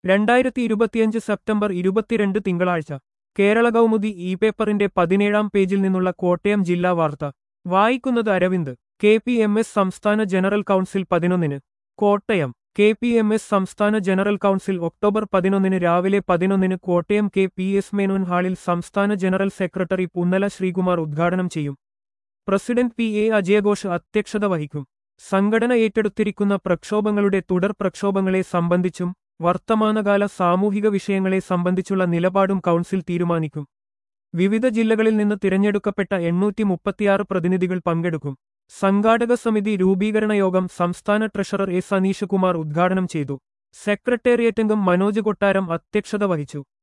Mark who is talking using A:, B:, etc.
A: രണ്ടായിരത്തി ഇരുപത്തിയഞ്ച് സെപ്റ്റംബർ ഇരുപത്തിരണ്ട് തിങ്കളാഴ്ച കേരള കൗമുദി ഇ പേപ്പറിന്റെ പതിനേഴാം പേജിൽ നിന്നുള്ള കോട്ടയം ജില്ലാ വാർത്ത വായിക്കുന്നത് Aravind K P M S സംസ്ഥാന ജനറൽ കൗൺസിൽ പതിനൊന്നിന് Kottayam K P M S സംസ്ഥാന ജനറൽ കൗൺസിൽ ഒക്ടോബർ പതിനൊന്നിന് രാവിലെ പതിനൊന്നിന് Kottayam K P S Menon ഹാളിൽ സംസ്ഥാന ജനറൽ സെക്രട്ടറി പുന്നല ശ്രീകുമാർ ഉദ്ഘാടനം ചെയ്യും പ്രസിഡന്റ് പി എ അജയഘോഷ് അധ്യക്ഷത വഹിക്കും സംഘടന ഏറ്റെടുത്തിരിക്കുന്ന പ്രക്ഷോഭങ്ങളുടെ തുടർ പ്രക്ഷോഭങ്ങളെ സംബന്ധിച്ചും വർത്തമാനകാല സാമൂഹിക വിഷയങ്ങളെ സംബന്ധിച്ചുള്ള നിലപാടും കൗൺസിൽ തീരുമാനിക്കും വിവിധ ജില്ലകളിൽ നിന്ന് തിരഞ്ഞെടുക്കപ്പെട്ട എണ്ണൂറ്റി മുപ്പത്തിയാറ് പ്രതിനിധികൾ പങ്കെടുക്കും സംഘാടക സമിതി രൂപീകരണ യോഗം സംസ്ഥാന ട്രഷറർ എസ് അനീഷകുമാർ ഉദ്ഘാടനം ചെയ്തു സെക്രട്ടേറിയറ്റംഗം മനോജ് കൊട്ടാരം അധ്യക്ഷത വഹിച്ചു